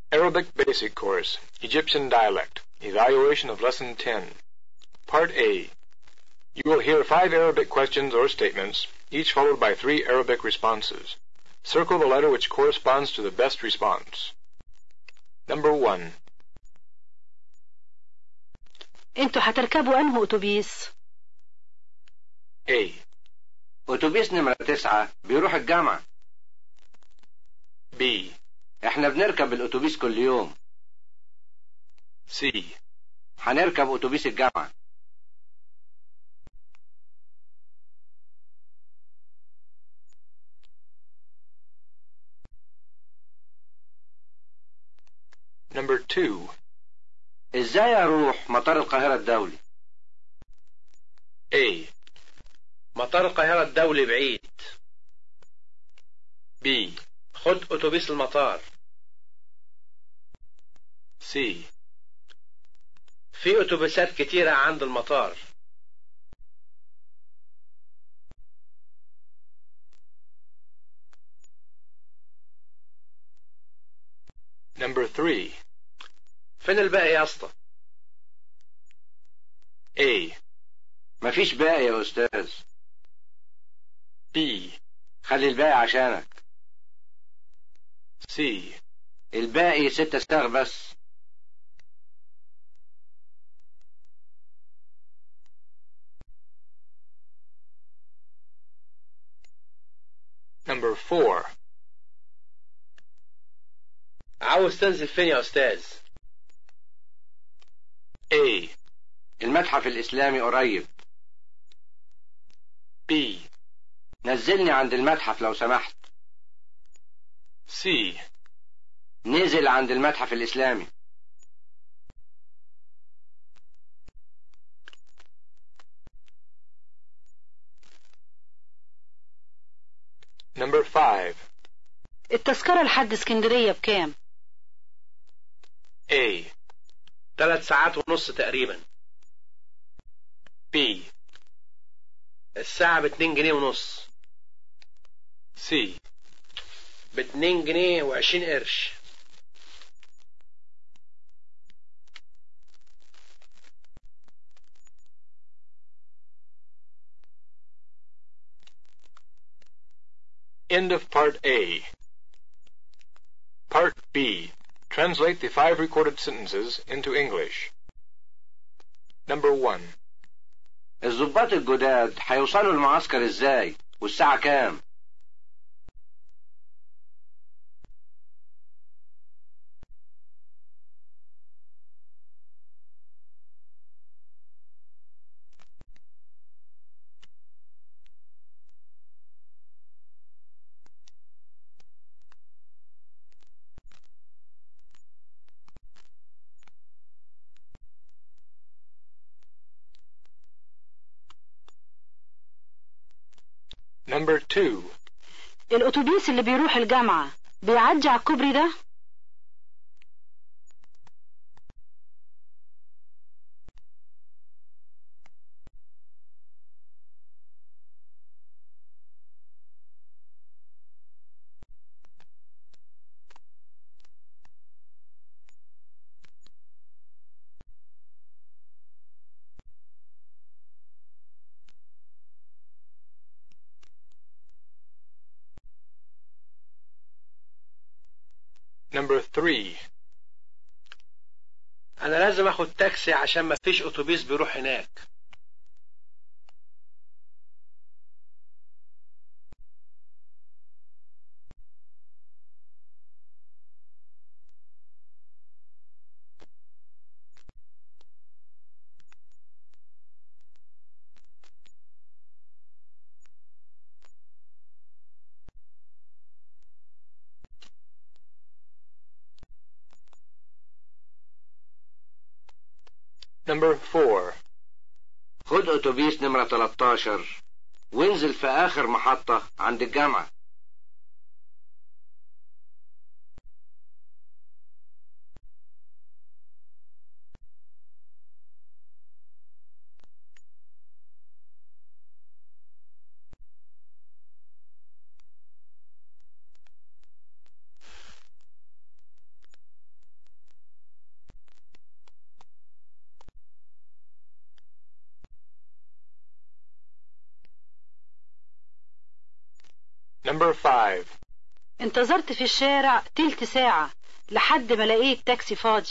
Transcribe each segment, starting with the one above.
Arabic Basic Course, Egyptian Dialect, Evaluation of Lesson 10. Part A. You will hear five Arabic questions or statements, each followed by three Arabic responses. Circle the letter which corresponds to the best response. Number 1. انتوا هتركبوا انه اتوبيس A. أتوبيس نمرة تسعة بيروح الجامعة B. احنا بنركب الأتوبيس كل يوم C. هنركب أتوبيس الجامعة Number 2. ازاي اروح مطار القاهرة الدولي A. مطار القاهرة الدولي بعيد B. خد أتوبيس المطار C. في أتوبيسات كتيرة عند المطار Number 3. فين الباقي يا اسطى A. مفيش باقي يا أستاذ B. خلي الباقي عشانك C. الباقي ستة ساغ بس Number 4. عاوز تنزل فين يا أستاذ A. المتحف الإسلامي قريب B. نزلني عند المتحف لو سمحت C. نزل عند المتحف الإسلامي Number 5. التذكرة لحد اسكندرية بكام A. ثلاث ساعات ونص تقريبا B. الساعة باتنين جنيه ونص C. باتنين جنيه وعشرين قرش End of Part A. Part B. Translate the five recorded sentences into English. Number 1. الضباط الجداد هيوصلوا المعسكر ازاي والساعة كام Number 2. الاتوبيس اللي بيروح الجامعة بيعدي على الكوبري ده Number 3. أنا لازم أخد تاكسي عشان مفيش أتوبيس بيروح هناك Number 4. خد أتوبيس نمرة 13 وانزل في آخر محطة عند الجامعة Number 5. انتظرت في الشارع تلت ساعة لحد ما لقيت تاكسي فاضي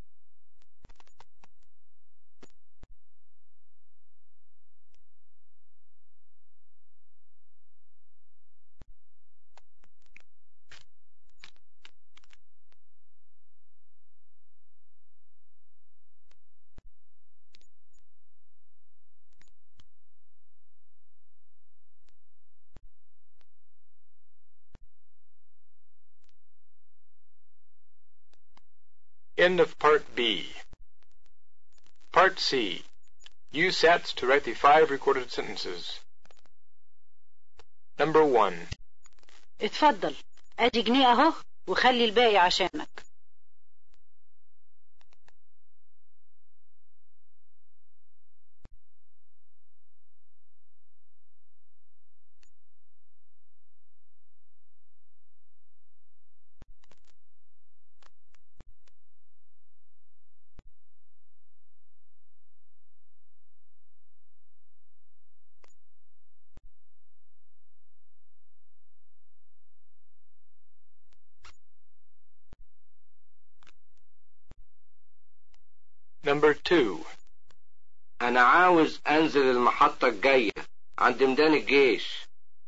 End of Part B. Part C. Use sets to write the five recorded sentences. Number 1. اتفضل ادي جنيه اهو وخلي الباقي عشانك Number 2. انا عاوز انزل المحطة الجاية عند ميدان الجيش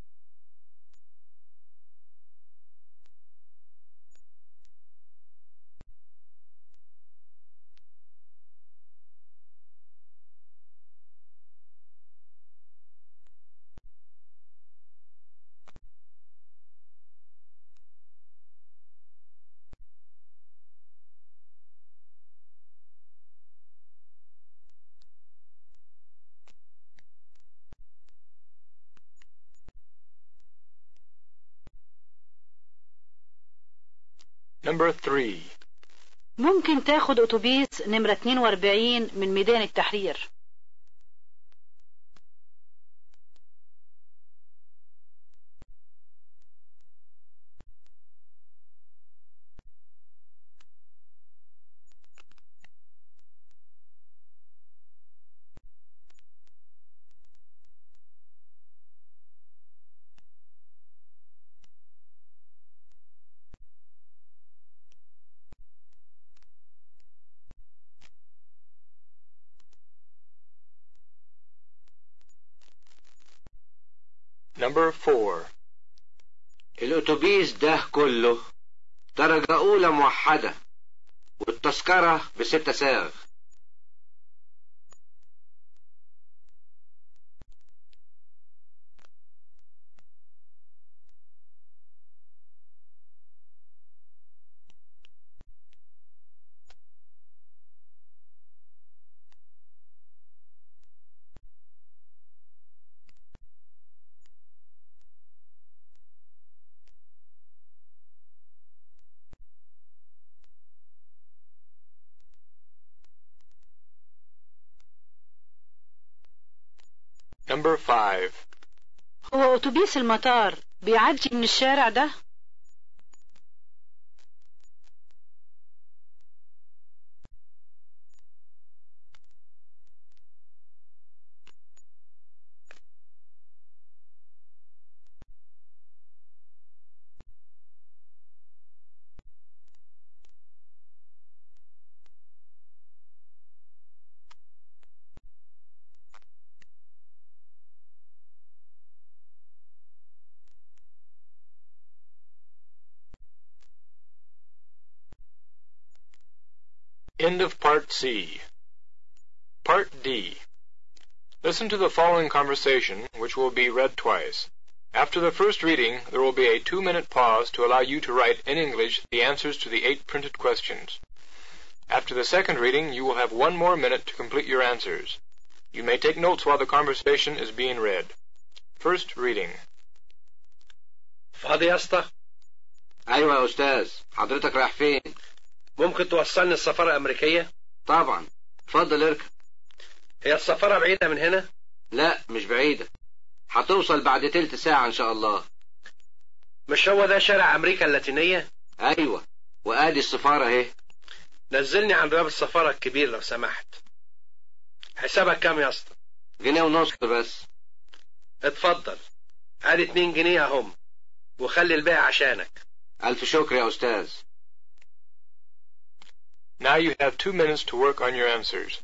Number 3. ممكن تاخد اتوبيس نمرة 42 من ميدان التحرير Number 4. الاتوبيس ده كله درجة اولى موحدة والتذكرة بستة ساغ Number 5. هو اتوبيس المطار بيعدي من الشارع ده End of Part C. Part D. Listen to the following conversation, which will be read twice. After the first reading, there will be a two-minute pause to allow you to write in English the answers to the eight printed questions. After the second reading, you will have one more minute to complete your answers. You may take notes while the conversation is being read. First reading. فاضي يا اسطى ايوه يا استاذ حضرتك رايح فين ممكن توصلني السفارة الأمريكية طبعا اتفضل اركب هي السفارة بعيدة من هنا لا مش بعيدة هتوصل بعد تلت ساعة ان شاء الله مش هو ده شارع أمريكا اللاتينية ايوه وادي السفارة اهي نزلني عند باب السفارة الكبير لو سمحت حسابك كام يا اسطى جنيه ونص بس اتفضل ادي اتنين جنيه اهم وخلي الباقي عشانك ألف شكر يا أستاذ Now you have two minutes to work on your answers.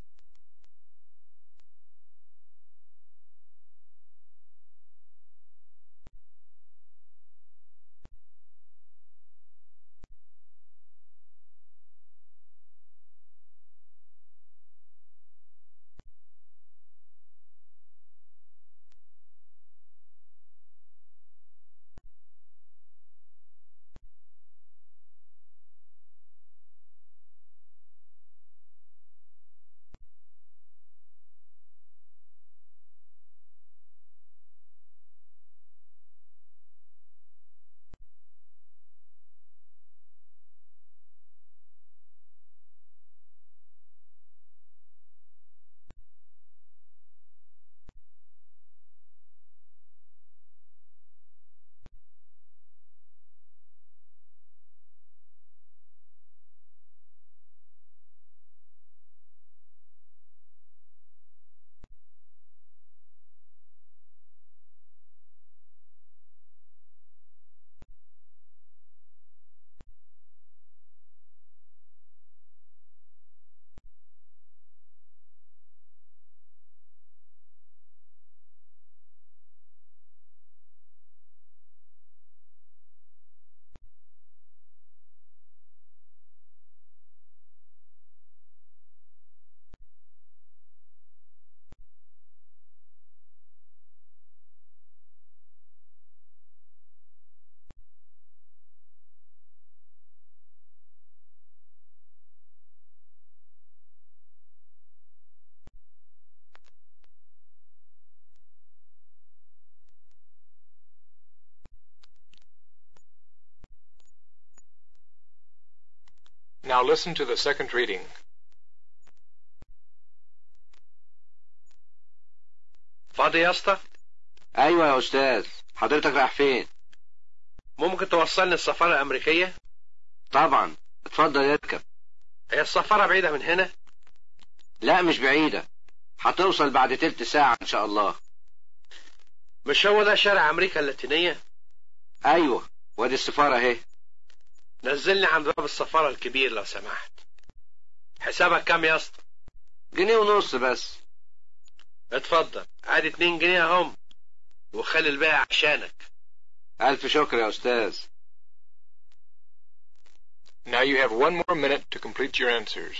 Now listen to the second reading. فاضي يا اسطى أيوة يا أستاذ حضرتك رايح فين ممكن توصلني السفارة الأمريكية طبعا اتفضل اركب هي السفارة بعيدة من هنا لا مش بعيدة هتوصل بعد تلت ساعة إن شاء الله مش هو ده شارع أمريكا اللاتينية أيوة وادي السفارة أهي نزلني عند باب السفارة الكبير لو سمحت حسابك كام يا اسطى جنيه ونص بس اتفضل ادي اتنين جنيه اهم وخلي الباقي عشانك ألف شكر يا أستاذ Now you have one more minute to complete your answers.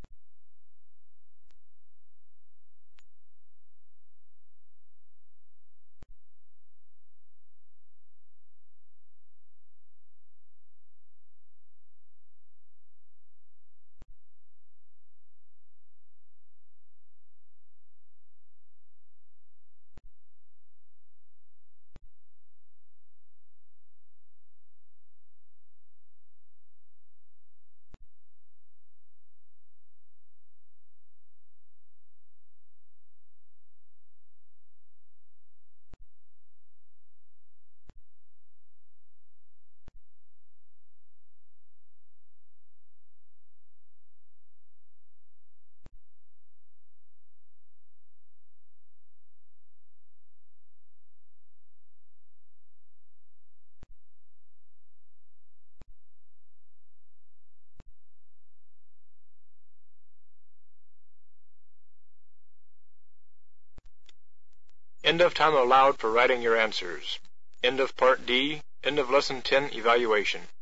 End of time allowed for writing your answers. End of Part D. End of Lesson 10 Evaluation.